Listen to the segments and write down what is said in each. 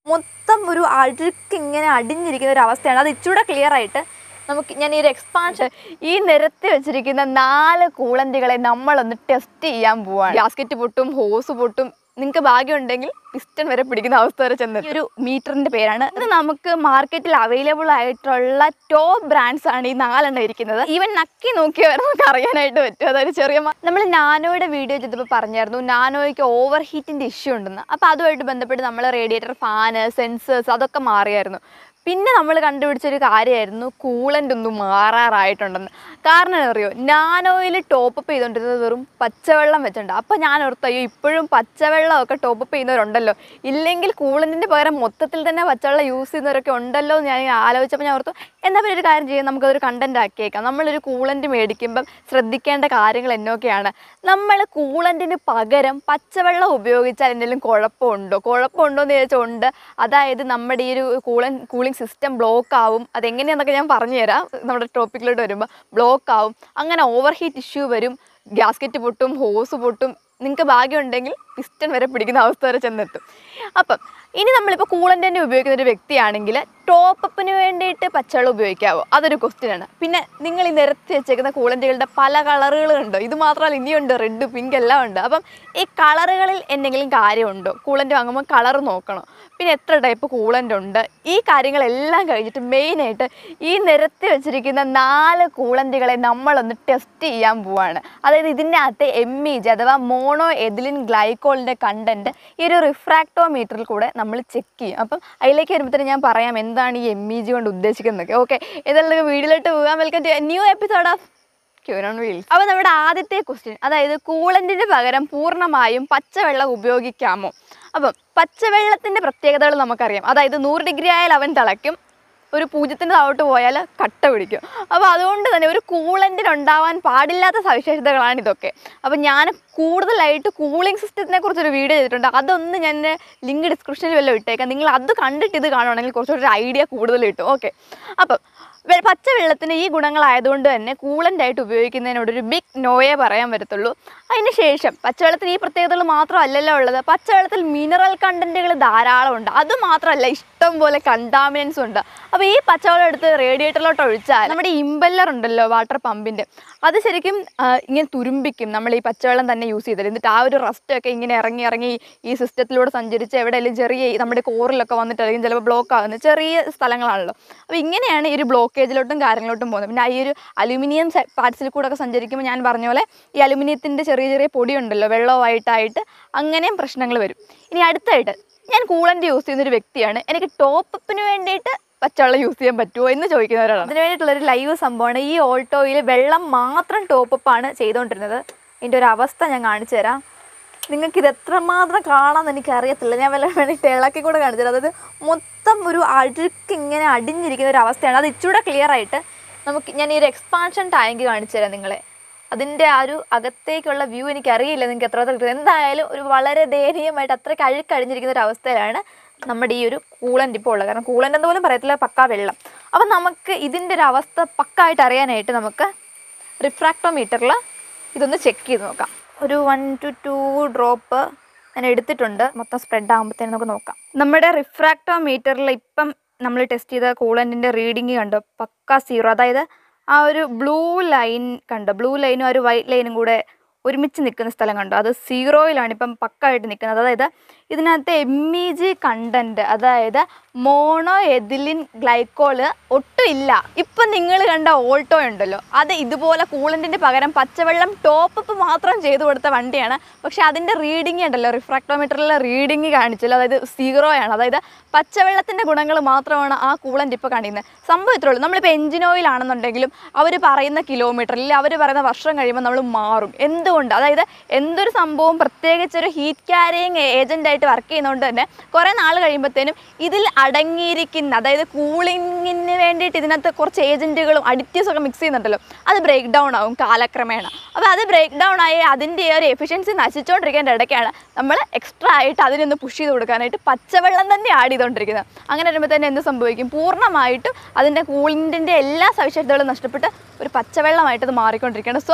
മൊത്തം ഒരു അഴുക്ക് ഇങ്ങനെ അടിഞ്ഞിരിക്കുന്ന ഒരു അവസ്ഥയാണ് അത് ഇച്ചിരൂടെ ക്ലിയർ ആയിട്ട് നമുക്ക് ഞാൻ ഈ ഒരു എക്സ്പാൻഷൻ ഈ നിരത്തി വെച്ചിരിക്കുന്ന നാല് കൂളന്റുകളെ നമ്മളൊന്ന് ടെസ്റ്റ് ചെയ്യാൻ പോവാണ് ഗ്യാസ്കറ്റ് പൊട്ടും ഹോസ് പൊട്ടും നിങ്ങൾക്ക് ഭാഗ്യമുണ്ടെങ്കിൽ പിസ്റ്റൺ വരെ പിടിക്കുന്ന അവസ്ഥ വരെ ചെന്ന് ഈ ഒരു മീറ്ററിന്റെ പേരാണ് ഇത് നമുക്ക് മാർക്കറ്റിൽ അവൈലബിൾ ആയിട്ടുള്ള ടോപ്പ് ബ്രാൻഡ്സ് ആണ് ഈ നാലെണ്ണം ഇരിക്കുന്നത് ഈവൻ നക്കി നോക്കിയവർ നമുക്ക് അറിയാനായിട്ട് പറ്റും അതായത് ചെറിയ നമ്മൾ നാനോയുടെ വീഡിയോ ചെയ്തപ്പോൾ പറഞ്ഞായിരുന്നു നാനോയ്ക്ക് ഓവർ ഹീറ്റിന്റെ ഇഷ്യൂ ഉണ്ടെന്ന് അപ്പോൾ അതുമായിട്ട് ബന്ധപ്പെട്ട് നമ്മൾ റേഡിയേറ്റർ ഫാന് സെൻസേഴ്സ് അതൊക്കെ മാറിയായിരുന്നു പിന്നെ നമ്മൾ കണ്ടുപിടിച്ചൊരു കാര്യമായിരുന്നു കൂളൻ്റ് ഒന്നും മാറാറായിട്ടുണ്ടെന്ന് കാരണം എന്താ അറിയോ നാനോയിൽ ടോപ്പപ്പ് ചെയ്തുകൊണ്ടിരുന്നത് വെറും പച്ചവെള്ളം വെച്ചിട്ടുണ്ട് അപ്പോൾ ഞാൻ ഓർത്തു അയ്യോ ഇപ്പോഴും പച്ചവെള്ളമൊക്കെ ടോപ്പപ്പ് ചെയ്യുന്നവരുണ്ടല്ലോ ഇല്ലെങ്കിൽ കൂളൻറ്റിൻ്റെ പകരം മൊത്തത്തിൽ തന്നെ പച്ചവെള്ളം യൂസ് ചെയ്യുന്നവരൊക്കെ ഉണ്ടല്ലോ എന്ന് ഞാൻ ആലോചിച്ചപ്പോൾ ഞാൻ ഓർത്തു എന്നാൽ പിന്നെ ഒരു കാര്യം ചെയ്യാം നമുക്കതൊരു കണ്ടൻറ് ആക്കിയേക്കാം നമ്മളൊരു കൂളൻ്റ് മേടിക്കുമ്പം ശ്രദ്ധിക്കേണ്ട കാര്യങ്ങൾ എന്നൊക്കെയാണ് നമ്മൾ കൂളൻറ്റിന് പകരം പച്ചവെള്ളം ഉപയോഗിച്ചാൽ എന്തെങ്കിലും കുഴപ്പമുണ്ടോ കുഴപ്പമുണ്ടോ എന്ന് ചോദിച്ചാൽ ഉണ്ട് അതായത് നമ്മുടെ ഈ ഒരു കൂളൻ കൂളിംഗ് സിസ്റ്റം ബ്ലോക്ക് ആവും അതെങ്ങനെയാണെന്നൊക്കെ ഞാൻ പറഞ്ഞു തരാം നമ്മുടെ ടോപ്പിക്കിലോട്ട് വരുമ്പോൾ ബ്ലോക്ക് ആവും അങ്ങനെ ഓവർ ഹീറ്റ് ഇഷ്യൂ വരും ഗ്യാസ്കറ്റ് പൊട്ടും ഹോസ് പൊട്ടും നിങ്ങൾക്ക് ഭാഗ്യമുണ്ടെങ്കിൽ പിസ്റ്റൺ വരെ പിടിക്കുന്ന അവസ്ഥ വരെ ചെന്നെത്തും അപ്പം ഇനി നമ്മളിപ്പോൾ കൂളൻ്റ് തന്നെ ഉപയോഗിക്കുന്ന ഒരു വ്യക്തിയാണെങ്കിൽ ടോപ്പപ്പിന് വേണ്ടിയിട്ട് പച്ചവെള്ളം ഉപയോഗിക്കാവോ അതൊരു ക്വസ്റ്റ്യൻ ആണ് പിന്നെ നിങ്ങൾ ഈ നിരത്തി വെച്ചേക്കുന്ന കൂളൻ്റുകളുടെ പല കളറുകളുണ്ടോ ഇത് മാത്രമല്ല ഇനിയുണ്ട് റെഡ് പിങ്ക് എല്ലാം ഉണ്ട് അപ്പം ഈ കളറുകളിൽ എന്തെങ്കിലും കാര്യമുണ്ടോ കൂളൻ്റ് വാങ്ങുമ്പോൾ കളർ നോക്കണം പിന്നെ എത്ര ടൈപ്പ് കൂളൻ്റ് ഉണ്ട് ഈ കാര്യങ്ങളെല്ലാം കഴിഞ്ഞിട്ട് മെയിനായിട്ട് ഈ നിരത്തി വെച്ചിരിക്കുന്ന നാല് കൂളൻ്റുകളെ നമ്മളൊന്ന് ടെസ്റ്റ് ചെയ്യാൻ പോവാണ് അതായത് ഇതിൻ്റെ അകത്ത് എം ഇ ജി അഥവാ മോണോ എഥിലിൻ ഗ്ലൈക്കോളിൻ്റെ കണ്ടൻറ്റ് ഈ ഒരു റിഫ്രാക്ടോമീറ്ററിൽ കൂടെ നമ്മൾ ചെക്ക് ചെയ്യും അപ്പം അതിലേക്ക് വരുമ്പോഴത്തേന് ഞാൻ പറയാം എന്താണ് ഈ എം ഇ ജി കൊണ്ട് ഉദ്ദേശിക്കുന്നത് ഓക്കെ ഏതായാലും വീഡിയോയിലോട്ട് പോകാൻ welcome to new episode of queen on wheels അപ്പോൾ നമ്മുടെ ആദ്യത്തെ ക്വസ്റ്റ്യൻ അതായത് കൂളൻറ്റിന് പകരം പൂർണ്ണമായും പച്ചവെള്ളം ഉപയോഗിക്കാമോ അപ്പം പച്ചവെള്ളത്തിൻ്റെ പ്രത്യേകതകൾ നമുക്കറിയാം അതായത് നൂറ് ഡിഗ്രി ആയാൽ അവൻ തിളയ്ക്കും ഒരു പൂജ്യത്തിൻ്റെ താഴോട്ട് പോയാൽ കട്ട പിടിക്കും അപ്പോൾ അതുകൊണ്ട് തന്നെ ഒരു കൂളൻറ്റിന് ഉണ്ടാവാൻ പാടില്ലാത്ത സവിശേഷതകളാണ് ഇതൊക്കെ അപ്പോൾ ഞാൻ കൂടുതലായിട്ട് കൂളിംഗ് സിസ്റ്റത്തിനെ കുറിച്ചൊരു വീഡിയോ ചെയ്തിട്ടുണ്ട് അതൊന്ന് ഞാൻ ലിങ്ക് ഡിസ്ക്രിപ്ഷനിൽ വല്ലതും ഇട്ടേക്കാം നിങ്ങൾ അത് കണ്ടിട്ട് ഇത് കാണുവാണെങ്കിൽ കുറച്ചൊരു ഐഡിയ കൂടുതൽ കിട്ടും ഓക്കെ അപ്പം വെ- പച്ചവെള്ളത്തിന് ഈ ഗുണങ്ങളായതുകൊണ്ട് തന്നെ കൂളൻ്റ് ആയിട്ട് ഉപയോഗിക്കുന്നതിനോട് ഒരു ബിഗ് നോയേ പറയാൻ പറ്റത്തുള്ളൂ അതിന് ശേഷം പച്ചവെള്ളത്തിന് ഈ പ്രത്യേകതകൾ മാത്രമല്ലല്ലോ ഉള്ളത് പച്ചവെള്ളത്തിൽ മിനറൽ കണ്ടൻറ്റുകൾ ധാരാളം ഉണ്ട് അത് മാത്രമല്ല ഇഷ്ടം പോലെ കണ്ടാമിനൻസും ഉണ്ട് അപ്പോൾ ഈ പച്ചവെള്ളം എടുത്ത് റേഡിയേറ്ററിലോട്ട് ഒഴിച്ചാൽ നമ്മുടെ ഇമ്പല്ലർ ഉണ്ടല്ലോ വാട്ടർ പമ്പിൻ്റെ അത് ശരിക്കും ആ, ഇങ്ങനെ തുരുമ്പിക്കും നമ്മൾ ഈ പച്ചവെള്ളം തന്നെ യൂസ് ചെയ്തിട്ട് എന്നിട്ട് ആ ഒരു റസ്റ്റൊക്കെ ഇങ്ങനെ ഇറങ്ങി ഇറങ്ങി ഈ സിസ്റ്റത്തിലൂടെ സഞ്ചരിച്ച് എവിടെയെങ്കിലും ചെറിയ ഈ നമ്മുടെ കോറിലൊക്കെ വന്നിട്ടായിരിക്കും ചിലപ്പോൾ ബ്ലോക്ക് ആകുന്നത് ചെറിയ സ്ഥലങ്ങളാണല്ലോ അപ്പോൾ ഇങ്ങനെയാണ് ഈ ഒരു ബ്ലോക്കേജിലോട്ടും കാര്യങ്ങളിലോട്ടും പോകുന്നത് പിന്നെ ഈ ഒരു അലുമിനിയം പാർട്സിൽ കൂടെ ഒക്കെ സഞ്ചരിക്കുമ്പോൾ ഞാൻ പറഞ്ഞ പോലെ ഈ അലുമിനിയത്തിൻ്റെ ചെറിയ ചെറിയ പൊടി ഉണ്ടല്ലോ വെള്ളമായിട്ടായിട്ട് അങ്ങനെയും പ്രശ്നങ്ങൾ വരും ഇനി അടുത്തായിട്ട് ഞാൻ കൂളൻ്റ് യൂസ് ചെയ്യുന്ന ഒരു വ്യക്തിയാണ് എനിക്ക് ടോപ്പപ്പിന് വേണ്ടിയിട്ട് പച്ചവെള്ളം യൂസ് ചെയ്യാൻ പറ്റുമോ എന്ന് ചോദിക്കുന്നവരാണ് അതിന് വേണ്ടിയിട്ടുള്ളൊരു ലൈവ് സംഭവമാണ് ഈ ഓൾട്ടോയിൽ വെള്ളം മാത്രം ടോപ്പപ്പാണ് ചെയ്തുകൊണ്ടിരുന്നത് ഇതിൻ്റെ ഒരു അവസ്ഥ ഞാൻ കാണിച്ചു തരാം നിങ്ങൾക്ക് ഇത് എത്രമാത്രം കാണാമെന്ന് എനിക്കറിയത്തില്ല ഞാൻ വല്ല വേണമെങ്കിൽ ഇളക്കി കൂടെ കാണിച്ചു തരാം അതായത് മൊത്തം ഒരു അഴുക്ക് ഇങ്ങനെ അടിഞ്ഞിരിക്കുന്ന ഒരു അവസ്ഥയാണ് അത് ഇച്ചിരൂടെ ക്ലിയർ ആയിട്ട് നമുക്ക് ഞാൻ ഈ ഒരു എക്സ്പാൻഷൻ ടാങ്ക് കാണിച്ചു തരാം നിങ്ങളെ അതിൻ്റെ ആ ഒരു അകത്തേക്കുള്ള വ്യൂ എനിക്കറിയില്ല നിങ്ങൾക്ക് എത്ര കിട്ടും എന്തായാലും ഒരു വളരെ ദയനീയമായിട്ട് അത്രയ്ക്ക് അഴുക്കടിഞ്ഞിരിക്കുന്ന ഒരു അവസ്ഥയിലാണ് നമ്മുടെ ഈ ഒരു കൂളൻ്റ് ഇപ്പോൾ ഉള്ളത് കാരണം കൂളൻ്റ് എന്ന് പോലും പറയത്തില്ല പക്കാ വെള്ളം അപ്പം നമുക്ക് ഇതിൻ്റെ ഒരു അവസ്ഥ പക്കായിട്ട് അറിയാനായിട്ട് നമുക്ക് റിഫ്രാക്ടോമീറ്ററിൽ ഇതൊന്ന് ചെക്ക് ചെയ്ത് നോക്കാം ഒരു വൺ ടു ടു ഡ്രോപ്പ് ഞാൻ എടുത്തിട്ടുണ്ട് മൊത്തം സ്പ്രെഡ് ആകുമ്പോഴത്തേനും നമുക്ക് നോക്കാം നമ്മുടെ റിഫ്രാക്ടോമീറ്ററിൽ ഇപ്പം നമ്മൾ ടെസ്റ്റ് ചെയ്ത കൂളൻറ്റിൻ്റെ റീഡിങ് കണ്ടോ പക്ക സീറോ അതായത് ആ ഒരു ബ്ലൂ ലൈൻ കണ്ടോ ബ്ലൂ ലൈനും ആ ഒരു വൈറ്റ് ലൈനും കൂടെ ഒരുമിച്ച് നിൽക്കുന്ന സ്ഥലം കണ്ടോ അത് സീറോയിലാണ് ഇപ്പം പക്കായിട്ട് നിൽക്കുന്നത് അതായത് ഇതിനകത്ത് എം ഇ ജി കണ്ടൻറ്റ് അതായത് മോണോ എഥിലിൻ ഗ്ലൈക്കോള് ഒട്ടും ഇല്ല ഇപ്പം നിങ്ങൾ കണ്ട ഓൾട്ടോ ഉണ്ടല്ലോ അത് ഇതുപോലെ കൂളൻറ്റിൻ്റെ പകരം പച്ചവെള്ളം ടോപ്പപ്പ് മാത്രം ചെയ്തു കൊടുത്ത വണ്ടിയാണ് പക്ഷേ അതിൻ്റെ റീഡിങ് ഉണ്ടല്ലോ റിഫ്രാക്ടോമീറ്ററിലെ റീഡിങ് കാണിച്ചല്ലോ അതായത് സീറോയാണ് അതായത് പച്ചവെള്ളത്തിൻ്റെ ഗുണങ്ങൾ മാത്രമാണ് ആ കൂളൻ്റ് ഇപ്പോൾ കാണിക്കുന്നത് സംഭവം ഇത്രേ ഉള്ളൂ നമ്മളിപ്പോൾ എഞ്ചിൻ ഓയിൽ ആണെന്നുണ്ടെങ്കിലും അവർ പറയുന്ന കിലോമീറ്ററിൽ അവർ പറയുന്ന വർഷം കഴിയുമ്പോൾ നമ്മൾ മാറും എന്തുകൊണ്ട് അതായത് എന്തൊരു സംഭവം പ്രത്യേകിച്ച് ഒരു ഹീറ്റ് ക്യാരിയിങ് ഏജൻ്റ് ആയിട്ട് വർക്ക് ചെയ്യുന്നതുകൊണ്ട് തന്നെ കുറേ നാൾ കഴിയുമ്പോഴത്തേനും ഇതിൽ അടങ്ങിയിരിക്കുന്ന അതായത് കൂളിങ്ങിന് വേണ്ടിയിട്ട് ഇതിനകത്ത് കുറച്ച് ഏജൻറ്റുകളും അഡിറ്റീവ്സ് ഒക്കെ മിക്സ് ചെയ്യുന്നുണ്ടല്ലോ അത് ബ്രേക്ക് ഡൗൺ ആവും കാലക്രമേണ അപ്പോൾ അത് ബ്രേക്ക് ഡൗൺ ആയി അതിൻ്റെ ആ ഒരു എഫിഷ്യൻസി നശിച്ചുകൊണ്ടിരിക്കേണ്ട ഇടയ്ക്കാണ് നമ്മൾ എക്സ്ട്രാ ആയിട്ട് അതിനൊന്ന് പുഷ് ചെയ്ത് കൊടുക്കാനായിട്ട് പച്ചവെള്ളം തന്നെ ആഡ് ചെയ്തുകൊണ്ടിരിക്കുന്നത് അങ്ങനെ വരുമ്പോൾ തന്നെ എന്ത് സംഭവിക്കും പൂർണ്ണമായിട്ടും അതിൻ്റെ കൂളിൻ്റെ എല്ലാ സവിശേഷതകളും നഷ്ടപ്പെട്ട് ഒരു പച്ചവെള്ളമായിട്ട് അത് മാറിക്കൊണ്ടിരിക്കുകയാണ് സോ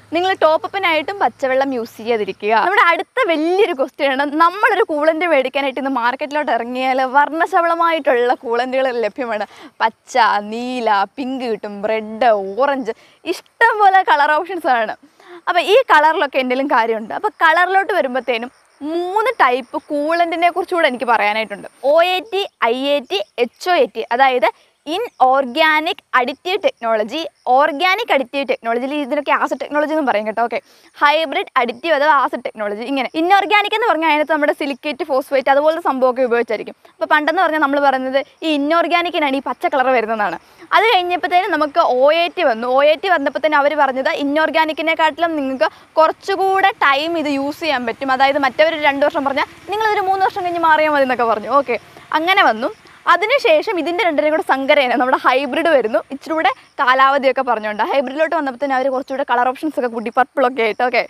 നിങ്ങൾ ടോപ്പപ്പിനായിട്ടും പച്ചവെള്ളം യൂസ് ചെയ്യാതിരിക്കുക നമ്മുടെ അടുത്ത വലിയൊരു ക്വസ്റ്റ്യൻ ആണ് നമ്മളൊരു കൂളൻ്റ് മേടിക്കാനായിട്ട് ഇന്ന് മാർക്കറ്റിലോട്ട് ഇറങ്ങിയാൽ വർണ്ണശബളമായിട്ടുള്ള കൂളൻ്റുകൾ ലഭ്യമാണ് പച്ച നീല പിങ്ക് കിട്ടും റെഡ് ഓറഞ്ച് ഇഷ്ടം പോലെ കളർ ഓപ്ഷൻസ് ആണ് അപ്പോൾ ഈ കളറിലൊക്കെ എന്തെങ്കിലും കാര്യമുണ്ട് അപ്പോൾ കളറിലോട്ട് വരുമ്പോഴത്തേനും മൂന്ന് ടൈപ്പ് കൂളൻറ്റിനെ കുറിച്ചുകൂടെ എനിക്ക് പറയാനായിട്ടുണ്ട് O A T I A T H O A T അതായത് inorganic additive technology organic additive ടെക്നോളജിയിൽ ഇതിനൊക്കെ ആസിഡ് ടെക്നോളജി എന്ന് പറയും കേട്ടോ ഓക്കെ ഹൈബ്രിഡ് അഡിറ്റീവ് അഥവാ ആസിഡ് ടെക്നോളജി ഇങ്ങനെ ഇൻഓർഗാനിക് എന്ന് പറഞ്ഞാൽ അതിനകത്ത് നമ്മുടെ സിലിക്കേറ്റ് ഫോസ്ഫേറ്റ് അതുപോലത്തെ സംഭവമൊക്കെ ഉപയോഗിച്ചായിരിക്കും അപ്പോൾ പണ്ടെന്ന് പറഞ്ഞാൽ നമ്മൾ പറയുന്നത് ഈ ഇൻഓർഗാനിക്കിനാണ് ഈ പച്ച കളർ വരുന്നതാണ് അത് കഴിഞ്ഞപ്പോഴത്തേനും നമുക്ക് ഒ എ ടി വന്നു ഒ എ ടി വന്നപ്പോഴത്തേനും അവർ പറഞ്ഞത് ഇൻഓർഗാനിക്കിനെക്കാട്ടിലും നിങ്ങൾക്ക് കുറച്ചുകൂടെ ടൈം ഇത് യൂസ് ചെയ്യാൻ പറ്റും അതായത് മറ്റവർ രണ്ട് വർഷം പറഞ്ഞാൽ നിങ്ങളൊരു മൂന്ന് വർഷം കഴിഞ്ഞ് മാറിയാൽ മതി എന്നൊക്കെ പറഞ്ഞു ഓക്കെ അങ്ങനെ വന്നു അതിനുശേഷം ഇതിൻ്റെ രണ്ടിനെയും കൂടെ സങ്കരയാണ് നമ്മുടെ ഹൈബ്രിഡ് വരുന്നു ഇച്ചിരി കൂടെ കാലാവധിയൊക്കെ പറഞ്ഞുകൊണ്ട് ഹൈബ്രിഡിലോട്ട് വന്നപ്പോൾ അവർ കുറച്ചുകൂടെ കളർ ഓപ്ഷൻസ് ഒക്കെ കൂട്ടി പർപ്പിളൊക്കെ ആയിട്ട് ഓക്കെ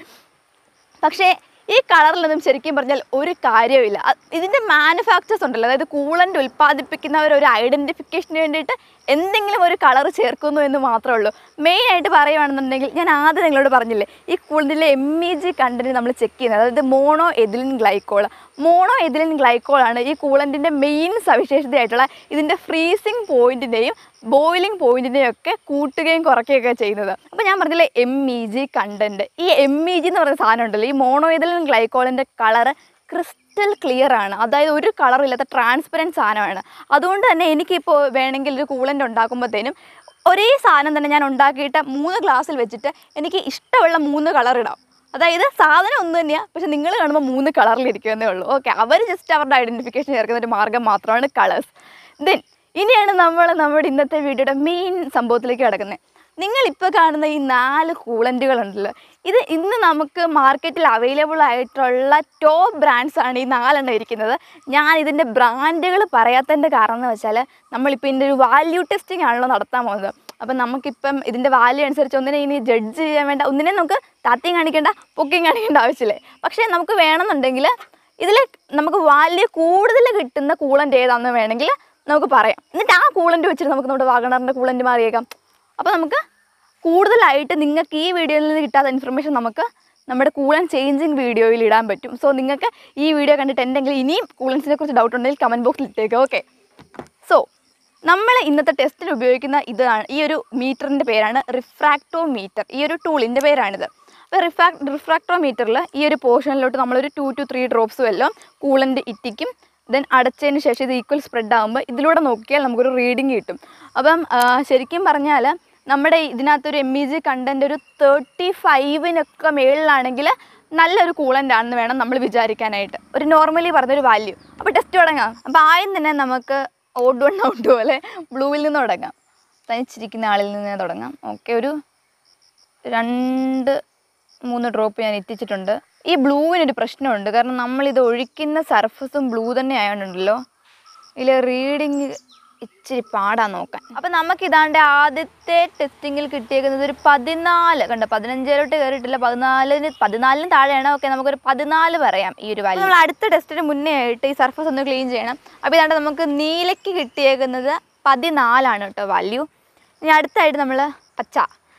പക്ഷേ ഈ കളറിലൊന്നും ശരിക്കും പറഞ്ഞാൽ ഒരു കാര്യമില്ല അ- ഇതിൻ്റെ മാനുഫാക്ചേഴ്സ് ഉണ്ടല്ലോ അതായത് കൂളൻ്റ് ഉൽപ്പാദിപ്പിക്കുന്നവർ ഒരു ഐഡൻറ്റിഫിക്കേഷന് വേണ്ടിയിട്ട് എന്തെങ്കിലും ഒരു കളർ ചേർക്കുന്നു എന്ന് മാത്രമേ ഉള്ളൂ മെയിനായിട്ട് പറയുകയാണെന്നുണ്ടെങ്കിൽ ഞാൻ ആദ്യം നിങ്ങളോട് പറഞ്ഞില്ലേ ഈ കൂളൻ്റിലെ എം ഇ ജി കണ്ടൻറ്റ് നമ്മൾ ചെക്ക് ചെയ്യുന്നത് അതായത് mono ethylene glycol mono ethylene glycol ആണ് ഈ കൂളൻറ്റിൻ്റെ മെയിൻ സവിശേഷതയായിട്ടുള്ള ഇതിൻ്റെ ഫ്രീസിങ് പോയിൻറ്റിൻ്റെയും ബോയിലിംഗ് പോയിൻറ്റിൻ്റെയും ഒക്കെ കൂട്ടുകയും കുറയ്ക്കുകയൊക്കെ ചെയ്യുന്നത് അപ്പോൾ ഞാൻ പറഞ്ഞില്ലേ എം ഇ ജി കണ്ടൻറ്റ് ഈ എം ഇ ജി എന്ന് പറയുന്ന സാധനം ഉണ്ടല്ലോ ഈ മോണോ എതിലിൻ ഗ്ലൈക്കോളിൻ്റെ കളറ് ക്രിസ്റ്റൽ ക്ലിയർ ആണ് അതായത് ഒരു കളറും ഇല്ലാത്ത ട്രാൻസ്പെറൻറ്റ് സാധനമാണ് അതുകൊണ്ട് തന്നെ എനിക്കിപ്പോൾ വേണമെങ്കിൽ ഒരു കൂളൻ്റ് ഉണ്ടാക്കുമ്പോഴത്തേനും ഒരേ സാധനം തന്നെ ഞാൻ ഉണ്ടാക്കിയിട്ട് മൂന്ന് ഗ്ലാസ്സിൽ വെച്ചിട്ട് എനിക്ക് ഇഷ്ടമുള്ള മൂന്ന് കളർ ഇടാം അതായത് സാധനം ഒന്ന് തന്നെയാണ് പക്ഷെ നിങ്ങൾ കാണുമ്പോൾ മൂന്ന് കളറിലിരിക്കുമെന്നേ ഉള്ളൂ ഓക്കെ അവർ ജസ്റ്റ് അവരുടെ ഐഡൻറ്റിഫിക്കേഷൻ ചേർക്കുന്ന ഒരു മാർഗ്ഗം മാത്രമാണ് കളേഴ്സ് ദെൻ ഇനിയാണ് നമ്മൾ നമ്മുടെ ഇന്നത്തെ വീഡിയോയുടെ മെയിൻ സംഭവത്തിലേക്ക് കിടക്കുന്നത് നിങ്ങളിപ്പോൾ കാണുന്ന ഈ നാല് കൂളൻറ്റുകളുണ്ടല്ലോ ഇത് ഇന്ന് നമുക്ക് മാർക്കറ്റിൽ അവൈലബിൾ ആയിട്ടുള്ള ടോപ്പ് ബ്രാൻഡ്സ് ആണ് ഈ നാലെണ്ണം ഇരിക്കുന്നത് ഞാൻ ഇതിൻ്റെ ബ്രാൻഡുകൾ പറയാത്തതിൻ്റെ കാരണം എന്ന് വെച്ചാൽ നമ്മളിപ്പോൾ ഇതിൻ്റെ ഒരു വാല്യൂ ടെസ്റ്റിംഗ് ആണല്ലോ നടത്താൻ പോകുന്നത് അപ്പം നമുക്കിപ്പം ഇതിൻ്റെ വാല്യൂ അനുസരിച്ച് ഒന്നിനെ ഇനി ജഡ്ജ് ചെയ്യാൻ വേണ്ട ഒന്നിനെ നമുക്ക് താത്തിയും കാണിക്കേണ്ട പൊക്കിയും കാണിക്കേണ്ട ആവശ്യമില്ല പക്ഷേ നമുക്ക് വേണമെന്നുണ്ടെങ്കിൽ ഇതിൽ നമുക്ക് വാല്യൂ കൂടുതൽ കിട്ടുന്ന കൂളൻ്റ് ഏതാണെന്ന് വേണമെങ്കിൽ നമുക്ക് പറയാം എന്നിട്ട് ആ കൂളൻ്റ് വെച്ചിട്ട് നമുക്ക് നമ്മുടെ വാഗണറിൻ്റെ കൂളൻ്റ് മാറിയേക്കാം അപ്പോൾ നമുക്ക് കൂടുതലായിട്ട് നിങ്ങൾക്ക് ഈ വീഡിയോയിൽ നിന്ന് കിട്ടാത്ത ഇൻഫർമേഷൻ നമുക്ക് നമ്മുടെ കൂളൻ ചേഞ്ചിങ് വീഡിയോയിൽ ഇടാൻ പറ്റും സോ നിങ്ങൾക്ക് ഈ വീഡിയോ കണ്ടിട്ട് എന്തെങ്കിലും ഇനിയും കൂളൻസിനെ കുറിച്ച് ഡൗട്ട് ഉണ്ടെങ്കിൽ കമൻറ്റ് ബോക്സിൽ ഇട്ടേക്കാം ഓക്കെ സോ നമ്മൾ ഇന്നത്തെ ടെസ്റ്റിൽ ഉപയോഗിക്കുന്ന ഇതാണ് ഈ ഒരു മീറ്ററിൻ്റെ പേരാണ് റിഫ്രാക്ടോ മീറ്റർ ഈ ഒരു ടൂളിൻ്റെ പേരാണിത് അപ്പോൾ റിഫ്രാക് റിഫ്രാക്ടോ മീറ്ററിൽ ഈ ഒരു പോർഷനിലോട്ട് നമ്മളൊരു ടു ടു ത്രീ ഡ്രോപ്സ് വല്ലതും കൂളൻ്റ് ഇറ്റിക്കും ദെൻ അടച്ചതിന് ശേഷം ഇത് ഈക്വൽ സ്പ്രെഡ് ആകുമ്പോൾ ഇതിലൂടെ നോക്കിയാൽ നമുക്കൊരു റീഡിങ് കിട്ടും അപ്പം ആ, ശരിക്കും പറഞ്ഞാൽ നമ്മുടെ ഇതിനകത്തൊരു എം ഇ ജി കണ്ടൻറ്റ് ഒരു തേർട്ടി ഫൈവിനൊക്കെ മേളിലാണെങ്കിൽ നല്ലൊരു കൂളൻ്റ് ആണെന്ന് വേണം നമ്മൾ വിചാരിക്കാനായിട്ട് ഒരു നോർമലി പറഞ്ഞൊരു വാല്യൂ അപ്പോൾ ടെസ്റ്റ് തുടങ്ങാം അപ്പോൾ ആദ്യം തന്നെ നമുക്ക് ഓഡ് വൺ ഔട്ട് പോലെ ബ്ലൂവിൽ നിന്ന് തുടങ്ങാം തനിച്ചിരിക്കുന്ന ആളിൽ നിന്ന് തുടങ്ങാം ഓക്കെ ഒരു രണ്ട് മൂന്ന് ഡ്രോപ്പ് ഞാൻ എത്തിച്ചിട്ടുണ്ട് ഈ ബ്ലൂവിനൊരു പ്രശ്നമുണ്ട് കാരണം നമ്മളിത് ഒഴിക്കുന്ന സർഫസും ബ്ലൂ തന്നെ ആയതുകൊണ്ടുണ്ടല്ലോ ഇതിൽ റീഡിങ് ഇച്ചിരി പാടാ നോക്കാൻ അപ്പം നമുക്കിതാണ്ട് ആദ്യത്തെ ടെസ്റ്റിങ്ങിൽ കിട്ടിയേക്കുന്നത് ഒരു പതിനാല് കണ്ടോ പതിനഞ്ചിലോട്ട് കയറിയിട്ടില്ല പതിനാലിന് പതിനാലിന് താഴെയാണ് ഓക്കെ നമുക്കൊരു പതിനാല് പറയാം ഈ ഒരു വാല്യൂ നമ്മൾ അടുത്ത ടെസ്റ്റിന് മുന്നേ ആയിട്ട് ഈ സർഫസ് ഒന്ന് ക്ലീൻ ചെയ്യണം അപ്പോൾ ഇതാണ്ട് നമുക്ക് നീലയ്ക്ക് കിട്ടിയേക്കുന്നത് പതിനാലാണ് കേട്ടോ വാല്യൂ ഇനി അടുത്തായിട്ട് നമ്മൾ പച്ച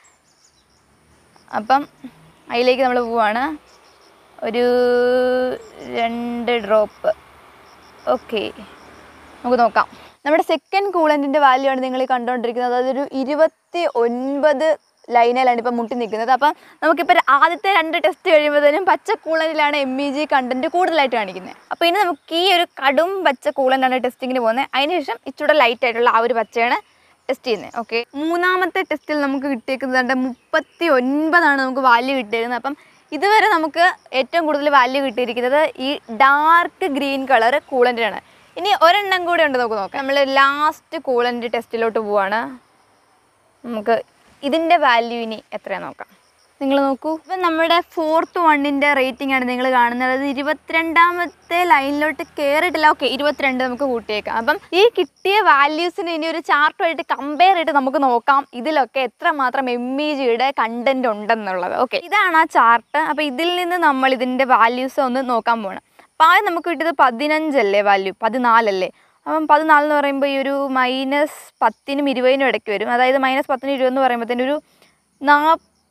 അപ്പം അതിലേക്ക് നമ്മൾ പോവാണ് ഒരു രണ്ട് ഡ്രോപ്പ് ഓക്കെ നമുക്ക് നോക്കാം നമ്മുടെ സെക്കൻഡ് കൂളൻറ്റിൻ്റെ വാല്യൂ ആണ് നിങ്ങൾ ഈ കണ്ടുകൊണ്ടിരിക്കുന്നത് അതൊരു ഇരുപത്തി ഒൻപത് ലൈനിലാണ് ഇപ്പം മുട്ടി നിൽക്കുന്നത് അപ്പം നമുക്കിപ്പോൾ ആദ്യത്തെ രണ്ട് ടെസ്റ്റ് കഴിയുമ്പോഴത്തേനും പച്ച കൂളൻറ്റിലാണ് എം ഇ ജി കണ്ടൻറ്റ് കൂടുതലായിട്ട് കാണിക്കുന്നത് അപ്പോൾ ഇനി നമുക്ക് ഈ ഒരു കടും പച്ച കൂളൻ്റാണ് ടെസ്റ്റിങ്ങിന് പോകുന്നത് അതിനുശേഷം ഇച്ചിരി ലൈറ്റ് ആയിട്ടുള്ള ആ ഒരു പച്ചയാണ് ടെസ്റ്റ് ചെയ്യുന്നത് ഓക്കെ മൂന്നാമത്തെ ടെസ്റ്റിൽ നമുക്ക് കിട്ടിയേക്കുന്നത് മുപ്പത്തി ഒൻപതാണ് നമുക്ക് വാല്യൂ കിട്ടിയിരിക്കുന്നത് അപ്പം ഇതുവരെ നമുക്ക് ഏറ്റവും കൂടുതൽ വാല്യൂ കിട്ടിയിരിക്കുന്നത് ഈ ഡാർക്ക് ഗ്രീൻ കളർ കൂളൻ്റാണ് ഇനി ഒരെണ്ണം കൂടെ ഉണ്ട് നമുക്ക് നോക്കാം നമ്മൾ ലാസ്റ്റ് കൂളൻ്റ് ടെസ്റ്റിലോട്ട് പോവാണ് നമുക്ക് ഇതിൻ്റെ വാല്യൂ ഇനി എത്രയാണ് നോക്കാം നിങ്ങൾ നോക്കൂ ഇപ്പം നമ്മുടെ ഫോർത്ത് വണ്ണിൻ്റെ റേറ്റിംഗ് ആണ് നിങ്ങൾ കാണുന്നത് അത് ഇരുപത്തിരണ്ടാമത്തെ ലൈനിലോട്ട് കയറിയിട്ടില്ല ഓക്കെ ഇരുപത്തിരണ്ട് നമുക്ക് കൂട്ടിയേക്കാം അപ്പം ഈ കിട്ടിയ വാല്യൂസിന് ഇനി ഒരു ചാർട്ടുമായിട്ട് കമ്പയർ ചെയ്തിട്ട് നമുക്ക് നോക്കാം ഇതിലൊക്കെ എത്രമാത്രം എം ഇ ജിയുടെ കണ്ടന്റ് ഉണ്ടെന്നുള്ളത് ഓക്കെ ഇതാണ് ആ ചാർട്ട് അപ്പോൾ ഇതിൽ നിന്ന് നമ്മൾ ഇതിൻ്റെ വാല്യൂസ് ഒന്ന് നോക്കാൻ പോകണം അപ്പോൾ ആദ്യം നമുക്ക് കിട്ടിയത് പതിനഞ്ചല്ലേ വാല്യൂ പതിനാലല്ലേ അപ്പം പതിനാല് എന്ന് പറയുമ്പോൾ ഈ ഒരു മൈനസ് പത്തിനും ഇരുപതിനും ഇടയ്ക്ക് വരും അതായത് മൈനസ് പത്തിനും ഇരുപതെന്ന് പറയുമ്പോഴത്തേനും ഒരു നാ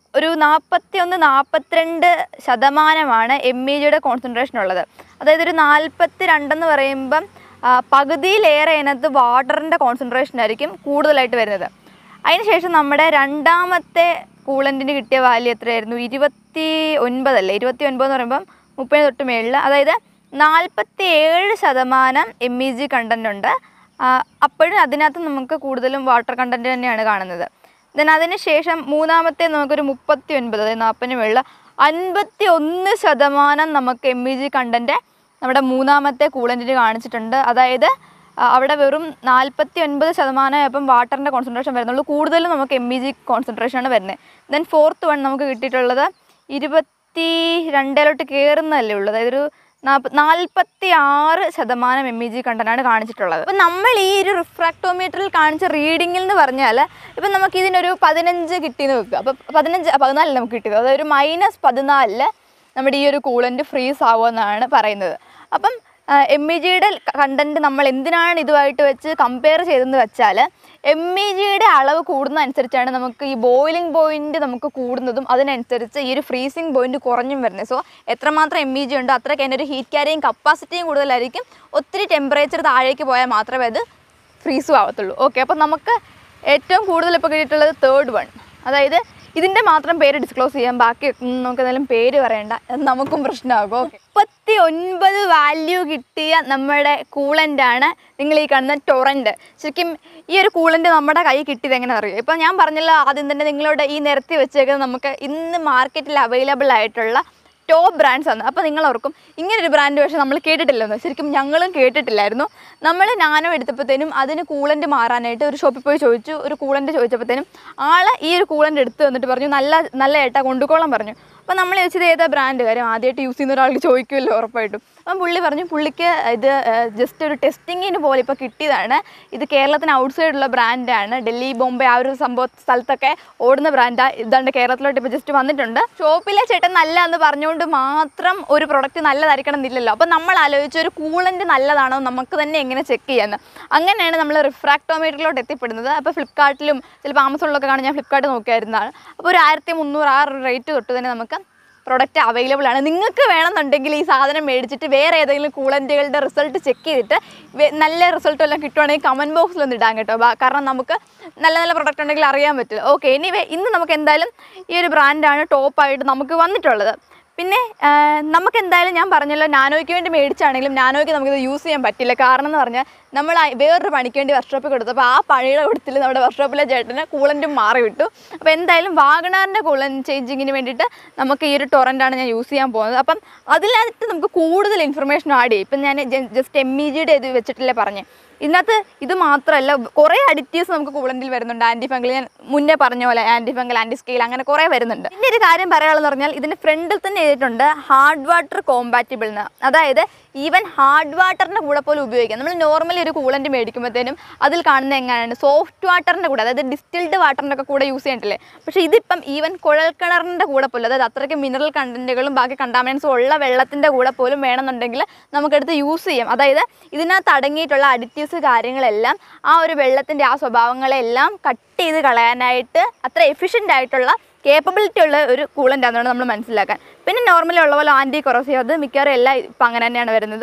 ഒരു നാൽപ്പത്തി ഒന്ന് നാൽപ്പത്തിരണ്ട് ശതമാനമാണ് എം ഇ ജിയുടെ കോൺസെൻട്രേഷൻ ഉള്ളത് അതായത് ഒരു നാൽപ്പത്തി രണ്ടെന്ന് പറയുമ്പം ആ, പകുതിയിലേറെ അതിനകത്ത് വാട്ടറിൻ്റെ കോൺസെൻട്രേഷൻ ആയിരിക്കും കൂടുതലായിട്ട് വരുന്നത് അതിനുശേഷം നമ്മുടെ രണ്ടാമത്തെ കൂളൻറ്റിന് കിട്ടിയ വാല്യൂ എത്രയായിരുന്നു ഇരുപത്തി ഒൻപതല്ലേ ഇരുപത്തി ഒൻപത് എന്ന് പറയുമ്പം മുപ്പത് തൊട്ട് മേളിൽ അതായത് നാൽപ്പത്തി ഏഴ് ശതമാനം എം ഇ ജി കണ്ടൻ്റ് ഉണ്ട് ആ, അപ്പോഴും അതിനകത്ത് നമുക്ക് കൂടുതലും വാട്ടർ കണ്ടൻറ്റ് തന്നെയാണ് കാണുന്നത് ദെൻ അതിന് ശേഷം മൂന്നാമത്തെ നമുക്കൊരു മുപ്പത്തി ഒൻപത് അതായത് നാൽപ്പതിന് മുകളിൽ അൻപത്തി ഒന്ന് ശതമാനം നമുക്ക് എം ഇ ജി കണ്ടൻറ്റ് നമ്മുടെ മൂന്നാമത്തെ കൂളൻറ്റിന് കാണിച്ചിട്ടുണ്ട് അതായത് ആ, അവിടെ വെറും നാൽപ്പത്തി ഒൻപത് ശതമാനം ഇപ്പം വാട്ടറിൻ്റെ കോൺസെൻട്രേഷൻ വരുന്നുള്ളൂ കൂടുതലും നമുക്ക് എം ഇ ജി കോൺസെൻട്രേഷനാണ് വരുന്നത് ദെൻ ഫോർത്ത് വൺ നമുക്ക് കിട്ടിയിട്ടുള്ളത് ഇരുപത്തി രണ്ടിലോട്ട് കയറുന്നതല്ലേ ഉള്ളൂ അതായത് ഒരു നാൽപ്പ നാൽപ്പത്തി ആറ് ശതമാനം എം ഇ ജി കണ്ടനാണ് കാണിച്ചിട്ടുള്ളത് അപ്പം നമ്മൾ ഈ ഒരു റിഫ്രാക്ടോമീറ്ററിൽ കാണിച്ച റീഡിങ്ങിൽ എന്ന് പറഞ്ഞാൽ ഇപ്പം നമുക്ക് ഇതിനൊരു പതിനഞ്ച് കിട്ടിയെന്ന് വെക്കുക അപ്പം പതിനഞ്ച് പതിനാലിൽ നമുക്ക് കിട്ടിയത് അതായത് ഒരു മൈനസ് പതിനാലിൽ നമ്മുടെ ഈ ഒരു കൂളൻ്റ് ഫ്രീസ് ആവുമെന്നാണ് പറയുന്നത് അപ്പം എം ഇ ജിയുടെ കണ്ടൻറ്റ് നമ്മൾ എന്തിനാണ് ഇതുമായിട്ട് വെച്ച് കമ്പയർ ചെയ്തതെന്ന് വെച്ചാൽ എം ഇ ജിയുടെ അളവ് കൂടുന്നതനുസരിച്ചാണ് നമുക്ക് ഈ ബോയിലിംഗ് പോയിന്റ് നമുക്ക് കൂടുന്നതും അതിനനുസരിച്ച് ഈ ഒരു ഫ്രീസിങ് പോയിന്റ് കുറഞ്ഞും വരുന്നത് സോ എത്രമാത്രം എം ഇ ജി ഉണ്ടോ അത്രയ്ക്ക് അതിൻ്റെ ഒരു ഹീറ്റ് ക്യാരിയും കപ്പാസിറ്റിയും കൂടുതലായിരിക്കും ഒത്തിരി ടെമ്പറേച്ചർ താഴേക്ക് പോയാൽ മാത്രമേ അത് ഫ്രീസും ആവത്തുള്ളൂ ഓക്കെ അപ്പോൾ നമുക്ക് ഏറ്റവും കൂടുതൽ ഇപ്പോൾ കിട്ടിയിട്ടുള്ളത് തേർഡ് വൺ അതായത് ഇതിൻ്റെ മാത്രം പേര് ഡിസ്ക്ലോസ് ചെയ്യാം ബാക്കി ഒന്നും നമുക്ക് എന്തായാലും പേര് പറയണ്ട അത് നമുക്കും പ്രശ്നമാകും ഓക്കെ മുപ്പത്തി ഒൻപത് വാല്യൂ കിട്ടിയ നമ്മുടെ കൂളൻ്റ് ആണ് നിങ്ങൾ ഈ കാണുന്ന ടൊറൻറ്റ് ശരിക്കും ഈ ഒരു കൂളൻ്റ് നമ്മുടെ കൈ കിട്ടിയത് എങ്ങനെ അറിയാം ഇപ്പം ഞാൻ പറഞ്ഞല്ലോ ആദ്യം തന്നെ നിങ്ങളോട് ഈ നിരത്തി വെച്ചേക്കുന്നത് നമുക്ക് ഇന്ന് മാർക്കറ്റിൽ അവൈലബിൾ ആയിട്ടുള്ള ടോപ്പ് ബ്രാൻഡ്സ് ആണ് അപ്പോൾ നിങ്ങൾ ഓർക്കും ഇങ്ങനൊരു ബ്രാൻഡ് പക്ഷേ നമ്മൾ കേട്ടിട്ടില്ലെന്ന് ശരിക്കും ഞങ്ങളും കേട്ടിട്ടില്ലായിരുന്നു നമ്മൾ നാനോ എടുത്തപ്പോഴത്തേനും അതിന് കൂളൻ്റ് മാറാനായിട്ട് ഒരു ഷോപ്പിൽ പോയി ചോദിച്ചു ഒരു കൂളൻ്റ് ചോദിച്ചപ്പോഴത്തേനും ആള് ഈ ഒരു കൂളൻ്റ് എടുത്ത് വന്നിട്ട് പറഞ്ഞു നല്ല നല്ല ഏട്ടാ കൊണ്ടുപോകണം പറഞ്ഞു അപ്പോൾ നമ്മൾ ചോദിച്ചത് ഏതാ ബ്രാൻഡ് കാര്യം ആദ്യമായിട്ട് യൂസ് ചെയ്യുന്ന ഒരാൾക്ക് ചോദിക്കുമല്ലോ ഉറപ്പായിട്ടും അപ്പം പുള്ളി പറഞ്ഞു പുള്ളിക്ക് ഇത് ജസ്റ്റ് ഒരു ടെസ്റ്റിങ്ങിന് പോലെ ഇപ്പോൾ കിട്ടിയതാണ് ഇത് കേരളത്തിന് ഔട്ട്സൈഡുള്ള ബ്രാൻഡാണ് ഡൽഹി ബോംബെ ആ ഒരു സംഭവ സ്ഥലത്തൊക്കെ ഓടുന്ന ബ്രാൻഡാണ് ഇതാണ്ട് കേരളത്തിലോട്ട് ഇപ്പോൾ ജസ്റ്റ് വന്നിട്ടുണ്ട് ഷോപ്പിലെ ചേട്ടൻ നല്ല എന്ന് പറഞ്ഞുകൊണ്ട് മാത്രം ഒരു പ്രൊഡക്റ്റ് നല്ലതായിരിക്കണം എന്നില്ലല്ലോ അപ്പോൾ നമ്മൾ ആലോചിച്ച ഒരു കൂളൻ്റ് നല്ലതാണോ നമുക്ക് തന്നെ എങ്ങനെ ചെക്ക് ചെയ്യാന്ന് അങ്ങനെയാണ് നമ്മൾ റിഫ്രാക്ടോമീറ്ററിലോട്ട് എത്തിപ്പെടുന്നത് അപ്പോൾ ഫ്ലിപ്കാർട്ടിലും ചിലപ്പോൾ ആമസോണിലൊക്കെ കാണാൻ ഞാൻ ഫ്ലിപ്കാർട്ട് നോക്കിയായിരുന്നതാണ് അപ്പോൾ ഒരു ആയിരത്തി മുന്നൂറ് ആ റേറ്റ് തൊട്ട് തന്നെ നമുക്ക് പ്രൊഡക്റ്റ് അവൈലബിൾ ആണ് നിങ്ങൾക്ക് വേണമെന്നുണ്ടെങ്കിൽ ഈ സാധനം മേടിച്ചിട്ട് വേറെ ഏതെങ്കിലും കൂളൻറ്റുകളുടെ റിസൾട്ട് ചെക്ക് ചെയ്തിട്ട് വേ- നല്ല റിസൾട്ട് എല്ലാം കിട്ടുവാണെങ്കിൽ കമൻറ്റ് ബോക്സിൽ ഒന്ന് ഇടാൻ കേട്ടോ ബാ- കാരണം നമുക്ക് നല്ല നല്ല പ്രൊഡക്റ്റ് ഉണ്ടെങ്കിൽ അറിയാൻ പറ്റില്ല ഓക്കെ എനിവേ ഇന്ന് നമുക്ക് എന്തായാലും ഈ ഒരു ബ്രാൻഡാണ് ടോപ്പായിട്ട് നമുക്ക് വന്നിട്ടുള്ളത് പിന്നെ ആ, നമുക്ക് എന്തായാലും ഞാൻ പറഞ്ഞല്ലോ നാനോയ്ക്ക് വേണ്ടി മേടിച്ചാണെങ്കിലും നാനോയ്ക്ക് നമുക്കിത് യൂസ് ചെയ്യാൻ പറ്റില്ല കാരണം എന്ന് പറഞ്ഞാൽ നമ്മൾ ആ- വേറൊരു പണിക്ക് വേണ്ടി വർക്ക്ഷോപ്പിൽ കൊടുത്തപ്പോൾ ആ പണിയുടെ കൂട്ടത്തിൽ നമ്മുടെ വർക്ക്ഷോപ്പിലെ ചേട്ടന് കൂളൻറ്റും മാറി വിട്ടു അപ്പോൾ എന്തായാലും വാഗണാറിൻ്റെ കൂളൻ ചേഞ്ചിങ്ങിന് വേണ്ടിയിട്ട് നമുക്ക് ഈ ഒരു ടൊറൻ്റാണ് ഞാൻ യൂസ് ചെയ്യാൻ പോകുന്നത് അപ്പം അതിനകത്ത് നമുക്ക് കൂടുതൽ ഇൻഫർമേഷൻ ആഡ് ചെയ്യും ഇപ്പം ഞാൻ ജസ്റ്റ് എം ഇ ജിയുടെ ഇത് വെച്ചിട്ടല്ലേ പറഞ്ഞേ ഇതിനകത്ത് ഇത് മാത്രമല്ല കുറേ അഡിറ്റീവ്സ് നമുക്ക് കൂളൻറ്റിൽ വരുന്നുണ്ട് ആൻറ്റി ഫംഗൽ ഞാൻ മുന്നേ പറഞ്ഞ പോലെ ആൻറ്റി ഫംഗൽ ആൻറ്റി സ്കെയിൽ അങ്ങനെ കുറേ വരുന്നുണ്ട് പിന്നെ ഒരു കാര്യം പറയാനുള്ളതെന്ന് പറഞ്ഞാൽ ഇതിൻ്റെ ഫ്രണ്ടിൽ തന്നെ എഴുതിയിട്ടുണ്ട് ഹാർഡ് വാട്ടർ കോമ്പാറ്റിബിൾ എന്ന് അതായത് ഈവൻ ഹാർഡ് വാട്ടറിൻ്റെ കൂടെ പോലും ഉപയോഗിക്കാം നമ്മൾ നോർമലി ഒരു കൂളൻറ്റ് മേടിക്കുമ്പോഴത്തേനും അതിൽ കാണുന്നത് എങ്ങനെയാണ് സോഫ്റ്റ് വാട്ടറിൻ്റെ കൂടെ അതായത് ഡിസ്റ്റിൽഡ് വാട്ടറിൻ്റെ ഒക്കെ കൂടെ യൂസ് ചെയ്യണ്ടില്ലേ പക്ഷേ ഇതിപ്പം ഈവൻ കുഴൽ കിണറിൻ്റെ കൂടെ പോലും അതായത് അത്രയ്ക്ക് മിനറൽ കണ്ടൻറ്റുകളും ബാക്കി കണ്ടാമിനൻസും ഉള്ള വെള്ളത്തിൻ്റെ കൂടെ പോലും വേണമെന്നുണ്ടെങ്കിൽ നമുക്കെടുത്ത് യൂസ് ചെയ്യാം അതായത് ഇതിനകത്ത് അടങ്ങിയിട്ടുള്ള അഡിറ്റീവ്സ് കാര്യങ്ങളെല്ലാം ആ ഒരു വെള്ളത്തിൻ്റെ ആ സ്വഭാവങ്ങളെല്ലാം കട്ട് ചെയ്ത് കളയാനായിട്ട് അത്ര എഫിഷ്യൻ്റ് ആയിട്ടുള്ള കേപ്പബിലിറ്റി ഉള്ള ഒരു കൂളൻ്റ് ആണെന്നാണ് നമ്മൾ മനസ്സിലാക്കാൻ പിന്നെ നോർമലി ഉള്ള പോലെ ആൻറ്റി കൊറോസീവ് അത് മിക്കവാറും എല്ലാം ഇപ്പം അങ്ങനെ തന്നെയാണ് വരുന്നത്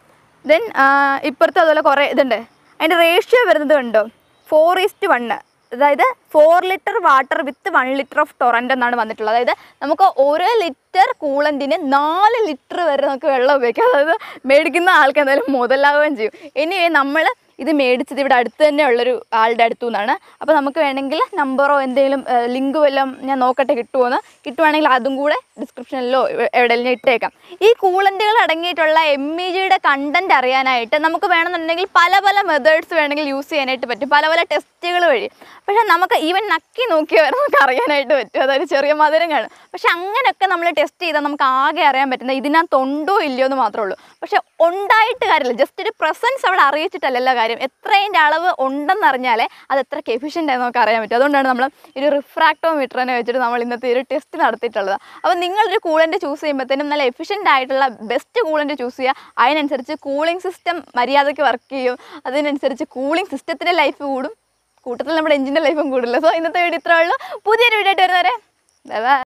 ദെൻ ഇപ്പുറത്ത് അതുപോലെ കുറേ ഇതുണ്ട് അതിൻ്റെ റേഷ്യോ വരുന്നത് കണ്ടോ ഫോർ ഈസ്റ്റ് വണ്ണ് അതായത് four litre water with one litre of torrent എന്നാണ് വന്നിട്ടുള്ളത് അതായത് നമുക്ക് ഒരു ലിറ്റർ കൂളൻറ്റിന് നാല് ലിറ്റർ വരെ നമുക്ക് വെള്ളം ഉപയോഗിക്കാം അതായത് മേടിക്കുന്ന ആൾക്ക് എന്തായാലും മുതലാവുകയും ചെയ്യും എനിവേ നമ്മൾ ഇത് മേടിച്ചത് ഇവിടെ അടുത്ത് തന്നെ ഉള്ളൊരു ആളുടെ അടുത്തു നിന്നാണ് അപ്പോൾ നമുക്ക് വേണമെങ്കിൽ നമ്പറോ എന്തെങ്കിലും ലിങ്ക് വല്ലതും ഞാൻ നോക്കട്ടെ കിട്ടുമോയെന്ന് കിട്ടുവാണെങ്കിൽ അതും കൂടെ ഡിസ്ക്രിപ്ഷനിലോ എവിടെയെങ്കിലും ഞാൻ ഇട്ടേക്കാം ഈ കൂളൻറ്റുകൾ അടങ്ങിയിട്ടുള്ള എം ഇ ജിയുടെ കണ്ടൻറ്റ് അറിയാനായിട്ട് നമുക്ക് വേണമെന്നുണ്ടെങ്കിൽ പല പല മെത്തേഡ്സ് വേണമെങ്കിൽ യൂസ് ചെയ്യാനായിട്ട് പറ്റും പല പല ടെസ്റ്റുകൾ വഴി പക്ഷേ നമുക്ക് ഈവൻ നക്കി നോക്കി വരെ നമുക്ക് അറിയാനായിട്ട് പറ്റും അതായത് ചെറിയ മധുരം കാണും പക്ഷെ അങ്ങനെയൊക്കെ നമ്മൾ ടെസ്റ്റ് ചെയ്താൽ നമുക്ക് ആകെ അറിയാൻ പറ്റുന്നത് ഇതിനകത്ത് ഉണ്ടോ ഇല്ലയോ എന്ന് മാത്രമേ ഉള്ളൂ പക്ഷെ ഉണ്ടായിട്ട് കാര്യമില്ല ജസ്റ്റ് ഒരു പ്രസൻസ് അവിടെ അറിയിച്ചിട്ടല്ലല്ലോ കാര്യം എത്രതിൻ്റെ അളവ് ഉണ്ടെന്ന് അറിഞ്ഞാലേ അത് എത്രയ്ക്ക് എഫിഷ്യൻ്റ് ആയി നമുക്ക് അറിയാൻ പറ്റും അതുകൊണ്ടാണ് നമ്മൾ ഒരു റിഫ്രാക്ടോമീറ്ററിനെ വെച്ചിട്ട് നമ്മൾ ഇന്നത്തെ ഒരു ടെസ്റ്റ് നടത്തിയിട്ടുള്ളത് അപ്പോൾ നിങ്ങളൊരു കൂളൻ്റ് ചൂസ് ചെയ്യുമ്പോഴത്തേനും നല്ല എഫിഷ്യൻ്റ് ആയിട്ടുള്ള ബെസ്റ്റ് കൂളൻ്റ് ചൂസ് ചെയ്യുക അതിനനുസരിച്ച് കൂളിംഗ് സിസ്റ്റം മര്യാദയ്ക്ക് വർക്ക് ചെയ്യും അതിനനുസരിച്ച് കൂളിംഗ് സിസ്റ്റത്തിൻ്റെ ലൈഫ് കൂടും കൂട്ടത്തിൽ നമ്മുടെ എഞ്ചിൻ്റെ ലൈഫും കൂടില്ല സോ ഇന്നത്തെ വീഡിയോ ഇത്രേ ഉള്ളൂ പുതിയൊരു വീഡിയോ ആയിട്ട് വരുന്നവരെ Bye bye.